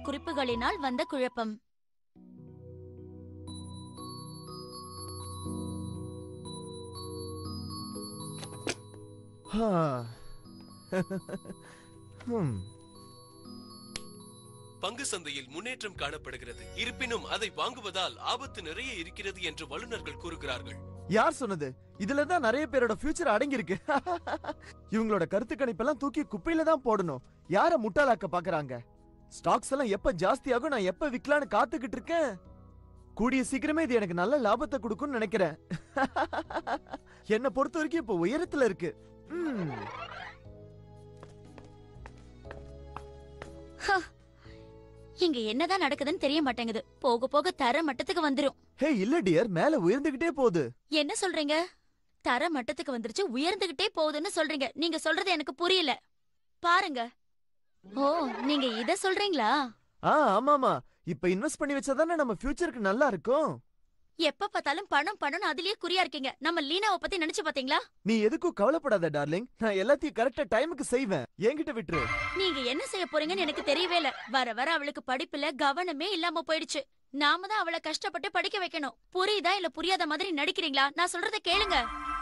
குறிப்புகளினால் வந்த குழப்பம் ஹா. ஹம். பங்கு சந்தையில் முன்னேற்றம் காணப்படுகிறது இருப்பினும் அதை வாங்குவதால் ஆபத்து நிறைய இருக்கிறது என்று வல்லுநர்கள் கூறுகிறார்கள் யார் சொன்னது இதுல தான் நிறைய பேரோட ஃபியூச்சர் அடங்கி இருக்கு இவங்களோட கருத்து கணிப்பெல்லாம் தூக்கி குப்பையில தான் போடணும் யார முட்டாளாக்க பாக்குறாங்க ஸ்டாக்ஸ் எல்லாம் எப்ப ஜாஸ்தியாகும் நான் எப்ப விக்கலான்னு காத்துக்கிட்டு இருக்கேன் கூடிய சீக்கிரமே இது எனக்கு நல்ல லாபத்தை கொடுக்கும்னு நினைக்கிறேன் என்ன பொறுத்த வரைக்கும் இப்போ உயரத்துல இருக்கு ம். இங்க என்னதான் நடக்குதுன்னு தெரிய மாட்டேங்குது போக போக தர மட்டத்துக்கு வந்துரும் ஹே இல்ல டியர் மேல உயர்ந்துகிட்டே போகுது என்ன சொல்றீங்க தர மட்டத்துக்கு வந்துருச்சு உயர்ந்துகிட்டே போகுதுன்னு சொல்றீங்க நீங்க சொல்றது எனக்கு புரியல பாருங்க ஓ நீங்க இத சொல்றீங்களா ஆ ஆமாமா இப்ப இன்வெஸ்ட் பண்ணி வச்சாதானே நம்ம ஃபியூச்சருக்கு நல்லா இருக்கும் எப்ப பார்த்தாலும் பணம் பணம் அதுலயே குறியா இருக்கீங்க நம்ம லீனாவை பத்தி நினைச்சு பாத்தீங்களா நீ எதுக்கும் கவலைப்படாத டார்லிங் நான் எல்லாத்தையும் கரெக்டா டைமுக்கு செய்வேன் என்கிட்ட விட்டுரு நீங்க என்ன செய்ய போறீங்கன்னு எனக்கு தெரியவே இல்ல வர வர அவளுக்கு படிப்புல கவனமே இல்லாம போயிடுச்சு நாம தான் அவளை கஷ்டப்பட்டு படிக்க வைக்கணும் புரியுதா இல்ல புரியாத மாதிரி நடிக்கிறீங்களா நான் சொல்றத கேளுங்க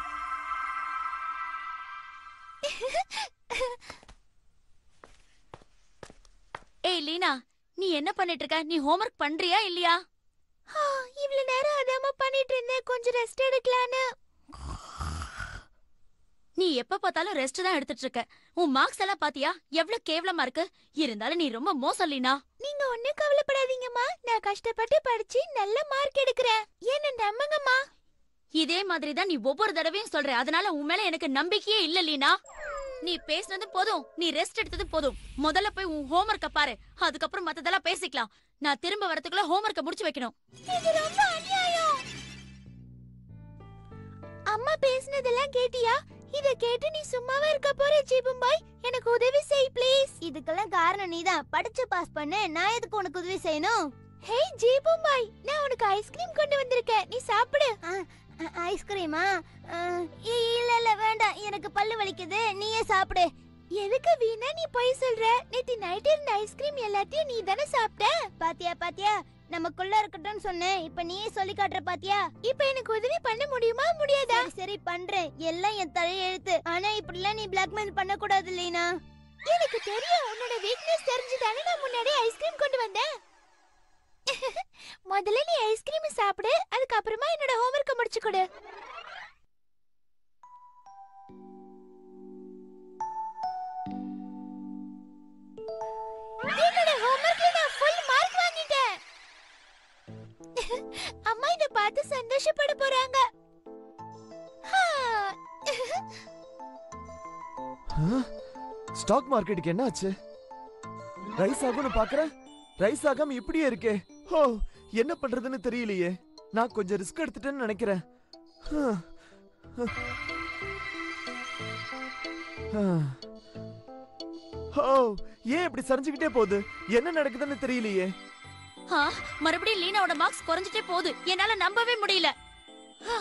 ஏய் லீனா நீ என்ன பண்ணிட்டு இருக்க நீ ஹோம்வொர்க் பண்றியா இல்லையா இவ்வளவு நேரம் அதாம பண்ணிட்டு இருந்தேன் கொஞ்சம் ரெஸ்ட் எடுக்கலான்னு நீ எப்ப பார்த்தாலும் ரெஸ்ட் தான் எடுத்துட்டு இருக்க உன் மார்க்ஸ் எல்லாம் பாத்தியா எவ்வளவு கேவலமா இருக்கு இருந்தாலும் நீ ரொம்ப மோசம் லீனா நீங்க ஒண்ணும் கவலைப்படாதீங்கம்மா நான் கஷ்டப்பட்டு படிச்சு நல்ல மார்க் எடுக்கிறேன் என்ன நம்புங்கம்மா இதே மாதிரி தான் நீ ஒவ்வொரு தடவையும் சொல்ற அதனால உன் மேல எனக்கு நம்பிக்கையே இல்ல லீனா நீ பேசுனது போதும் நீ ரெஸ்ட் எடுத்தது போதும் முதல்ல போய் உன் ஹோம்வொர்க்க பாரு அதுக்கப்புறம் மத்ததெல்லாம் பேசிக்கலாம் நான் திரும்ப வரதுக்குள்ள ஹோம்வொர்க்க முடிச்சு வைக்கணும் இது ரொம்ப அநியாயம் அம்மா பேசுனதெல்லாம் கேட்டியா இத கேட்டு நீ சும்மாவே இருக்க போற ஜீபம்பாய் எனக்கு உதவி செய் ப்ளீஸ் இதுக்கெல்லாம் காரணம் நீதான் படிச்சு பாஸ் பண்ண நான் எதுக்கு உனக்கு உதவி செய்யணும் ஹே ஜீபம்பாய் நான் உனக்கு ஐஸ்கிரீம் கொண்டு வந்திருக்கேன் நீ சாப்பிடு அ- ஐஸ்கிரீமா அ, இ- இல்ல இல்ல வேண்டாம் எனக்கு பல்லு வலிக்குது நீயே சாப்பிடு எதுக்கு வீணா நீ போய் சொல்ற நேத்து நைட் இருந்த ஐஸ்கிரீம் எல்லாத்தையும் நீ தானே சாப்பிட்ட பாத்தியா பாத்தியா நமக்குள்ள இருக்கட்டும்னு சொன்னேன் இப்ப நீயே சொல்லி காட்டுற பாத்தியா இப்ப எனக்கு உதவி பண்ண முடியுமா முடியாதா சரி சரி பண்றேன் எல்லாம் என் தலையெழுத்து ஆனா இப்படிலாம் நீ பிளாக்மெயில் பண்ண கூடாது லீனா எனக்கு தெரியும் உன்னோட வீக்னஸ் தெரிஞ்சுதானே நான் முன்னாடி ஐஸ்கிரீம் கொண்டு வந்தேன் முதல்ல நீ ஐஸ்கிரீம் சாப்பிடு அதுக்கப்புறமா என்னோட ஹோம்வொர்க்க முடிச்சு கொடு என்னோட ஹோம்வொர்க்ல நான் ஃபுல் மார்க் வாங்கிட்டேன் அம்மா இத பார்த்து சந்தோஷப்பட போறாங்க ஸ்டாக் மார்க்கெட்டுக்கு என்ன ஆச்சு ரைஸ் ஆகும்னு பாக்குறேன் ரைஸ் ஆகாம இப்படியே இருக்கே ஓ என்ன பண்றதுன்னு தெரியலையே நான் கொஞ்சம் ரிஸ்க் எடுத்துட்டேன்னு நினைக்கிறேன் ஹம். ஹம். ஓ ஏன் இப்படி சரிஞ்சுக்கிட்டே போகுது என்ன நடக்குதுன்னு தெரியலையே ஆ, மறுபடியும் லீனாவோட மார்க்ஸ் குறைஞ்சிட்டே போகுது என்னால நம்பவே முடியல ஆ.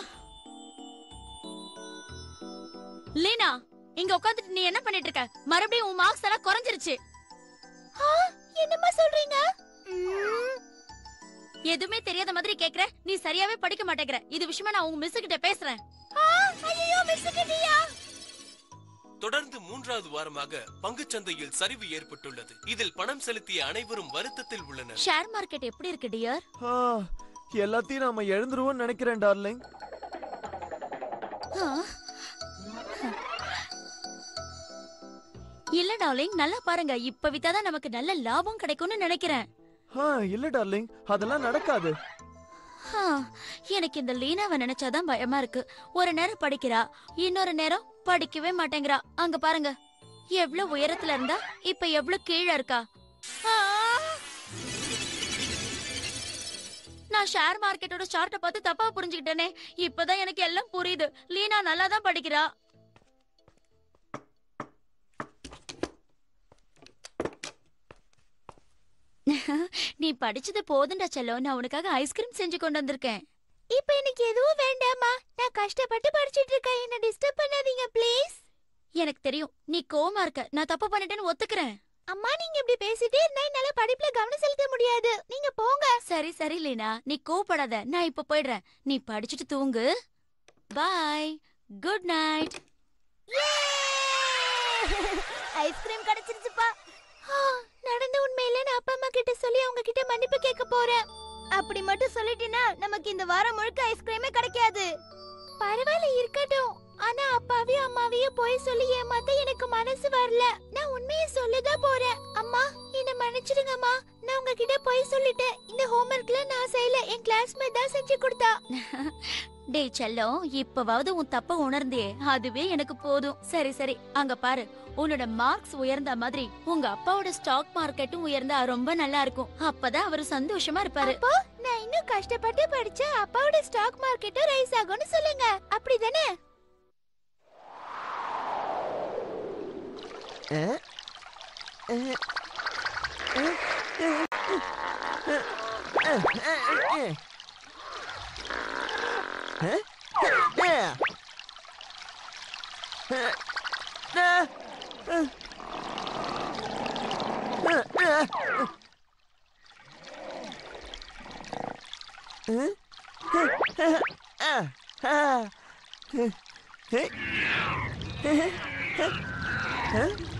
லீனா இங்க உட்காந்துட்டு நீ என்ன பண்ணிட்டு இருக்க மறுபடியும் உன் மார்க்ஸ் எல்லாம் குறைஞ்சிருச்சு என்னம்மா சொல்றீங்க எதுவுமே தெரியாத மாதிரி கேக்குற நீ சரியாவே படிக்க மாட்டேங்கிற இது விஷயமா நான் உங்க மிஸ் கிட்ட பேசுறேன் ஐயோ மிஸ் கிட்டயா தொடர்ந்து மூன்றாவது வாரமாக பங்குச் சந்தையில் சரிவு ஏற்பட்டுள்ளது இதில் பணம் செலுத்திய அனைவரும் வருத்தத்தில் உள்ளனர் ஷேர் மார்க்கெட் எப்படி இருக்கு டியர் ஆ, எல்லாத்தையும் நாம எழுந்துருவோம்னு நினைக்கிறேன் டார்லிங் இல்ல டார்லிங் நல்லா பாருங்க இப்ப வித்தாதான் நமக்கு நல்ல லாபம் கிடைக்கும்னு நினைக்கிறேன் ஆ இல்ல டார்லிங் அதெல்லாம் நடக்காது ஆ, எனக்கு இந்த லீனாவை நினைச்சாதான் பயமா இருக்கு ஒரு நேரம் படிக்கிறா இன்னொரு நேரம் படிக்கவே மாட்டேங்கிறா அங்க பாருங்க எவ்வளவு உயரத்துல இருந்தா இப்ப எவ்வளவு கீழே இருக்கா ஆ! நான் ஷேர் மார்க்கெட்டோட சார்ட்டை பார்த்து தப்பா புரிஞ்சுக்கிட்டேனே இப்பதான் எனக்கு எல்லாம் புரியுது லீனா நல்லா தான் படிக்கிறா நீ படிச்சது போதுண்டா செல்லம் நான் உனக்காக ஐஸ்கிரீம் செஞ்சு கொண்டு வந்திருக்கேன் இப்ப எனக்கு எதுவும் வேண்டாமா நான் கஷ்டப்பட்டு படிச்சிட்டு இருக்கேன் என்ன டிஸ்டர்ப் பண்ணாதீங்க ப்ளீஸ் எனக்கு தெரியும் நீ கோவமா இருக்க நான் தப்பு பண்ணிட்டேன்னு ஒத்துக்கிறேன் அம்மா நீங்க இப்படி பேசிட்டே இருந்தா என்னால படிப்புல கவனம் செலுத்த முடியாது நீங்க போங்க சரி சரி லீனா நீ கோவப்படாத நான் இப்ப போயிடுறேன் நீ படிச்சுட்டு தூங்கு பாய் குட் நைட் ஐஸ்கிரீம் கிடைச்சிருச்சுப்பா நடந்த உண்மையில நான் அப்பா அம்மா கிட்ட சொல்லி அவங்க கிட்ட மன்னிப்பு கேட்க போறேன் அப்படி மட்டும் சொல்லிட்டீனா நமக்கு இந்த வாரம் முழுக்க ஐஸ்கிரீமே கிடைக்காது பரவாயில்ல இருக்கட்டும் ஆனா அப்பாவையும் அம்மாவையும் போய் சொல்லி ஏமாத்த எனக்கு மனசு வரல நான் உண்மையை சொல்லதான் போறேன் அம்மா என்ன மன்னிச்சிடுங்கம்மா நான் உங்ககிட்ட போய் சொல்லிட்டேன் இந்த ஹோம்ஒர்க்ல நான் செய்யல என் கிளாஸ்மேட் தான் செஞ்சு கொடுத்தா டேய் செல்லம் இப்பவாவது உன் தப்ப உணர்ந்தே அதுவே எனக்கு போதும் சரி சரி அங்க பாரு உன்னோட மார்க்ஸ் உயர்ந்த மாதிரி உங்க அப்பாவோட ஸ்டாக் மார்க்கெட்டும் உயர்ந்தா ரொம்ப நல்லா இருக்கும் அப்பதான் அவரு சந்தோஷமா இருப்பாரு நான் இன்னும் கஷ்டப்பட்டு படிச்சா அப்பாவோட ஸ்டாக் மார்க்கெட்டும் ரைஸ் ஆகும்னு சொல்லுங்க அப்படிதானே அஹ், அஹ், அஹ், அஹ், அஹ், அஹ், அஹ். அஹ், அஹ். அஹ், அஹ், அஹ். அஹ், அஹ். அஹ், அஹ், அஹ், அஹ். அஹ், அஹ், அஹ், அஹ்.